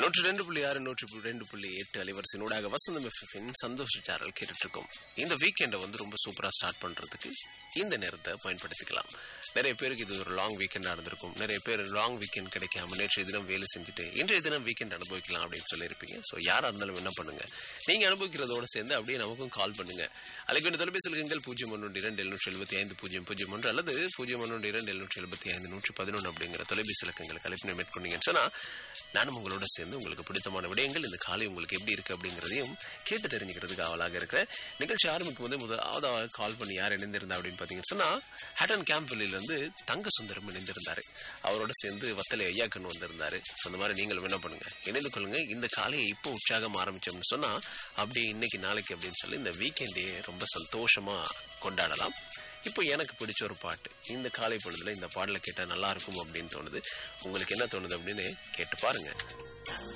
நூற்றி ரெண்டு புள்ளி ஆறு நூற்றி ரெண்டு புள்ளி எட்டு அலைவரிசையினூடாக வசந்தம் எஃப்எஃபின் சந்தோஷ சேனல் கேட்டுட்டு இருக்கோம் இந்த வீக்கெண்டை வந்து ரொம்ப சூப்பராக ஸ்டார்ட் பண்ணுறதுக்கு இந்த நேரத்தை பயன்படுத்திக்கலாம் நிறைய பேருக்கு இது ஒரு லாங் வீக்கெண்டாக இருந்திருக்கும் நிறைய பேர் லாங் வீக்கெண்ட் கிடைக்காம நேற்றைய தினம் வேலை செஞ்சுட்டு இன்றைய தினம் வீக்கெண்ட் அனுபவிக்கலாம் அப்படின்னு சொல்லியிருப்பீங்க ஸோ யாராக இருந்தாலும் என்ன பண்ணுங்க நீங்கள் அனுபவிக்கிறதோட சேர்ந்து அப்படியே நமக்கும் கால் பண்ணுங்க அலைக்கு தொலைபேசி இலக்கங்கள் பூஜ்ஜியம் ஒன்று இரண்டு எழுநூற்றி எழுபத்தி ஐந்து பூஜ்ஜியம் பூஜ்ஜியம் ஒன்று அல்லது பூஜ்ஜியம் ஒன்று இரண்டு எழுநூற்றி எழுபத்தி ஐந்து நூற்றி பதினொன்று அப்படிங்கிற தொலைபேசி இலக்கங்களுக்கு அழைப்பினை மேற்கொண்டீங்கன்னு சொன்னால் நானும் உங்களோட சேர்ந்து உங்களுக்கு பிடித்தமான விடயங்கள் இந்த காலை உங்களுக்கு எப்படி இருக்கு அப்படிங்கிறதையும் கேட்டு தெரிஞ்சுக்கிறதுக்கு ஆவலாக இருக்கிற நிகழ்ச்சி ஆரம்பிக்கும் போது முதலாவதாக கால் பண்ணி யார் இணைந்திருந்தா அப்படின்னு பார்த்தீங்கன்னு சொன்னால் ஹேட்டன் கேம்ப் வெளியிலேருந்து தங்க சுந்தரம் இணைந்திருந்தாரு அவரோட சேர்ந்து வத்தலை ஐயாக்கன் வந்திருந்தாரு So, அந்த மாதிரி நீங்களும் என்ன பண்ணுங்க இணைந்து கொள்ளுங்க இந்த காலையை இப்போ உற்சாகம் ஆரம்பிச்சோம்னு சொன்னா அப்படி இன்னைக்கு நாளைக்கு அப்படின்னு சொல்லி இந்த வீக்கெண்டே ரொம்ப சந்தோஷமா கொண்டாடலாம் இப்போ எனக்கு பிடிச்ச ஒரு பாட்டு இந்த காலை பொழுதுல இந்த பாடலை கேட்டால் நல்லா இருக்கும் அப்படின்னு தோணுது உங்களுக்கு என்ன தோணுது அப்படின்னு கேட்டு பாருங்க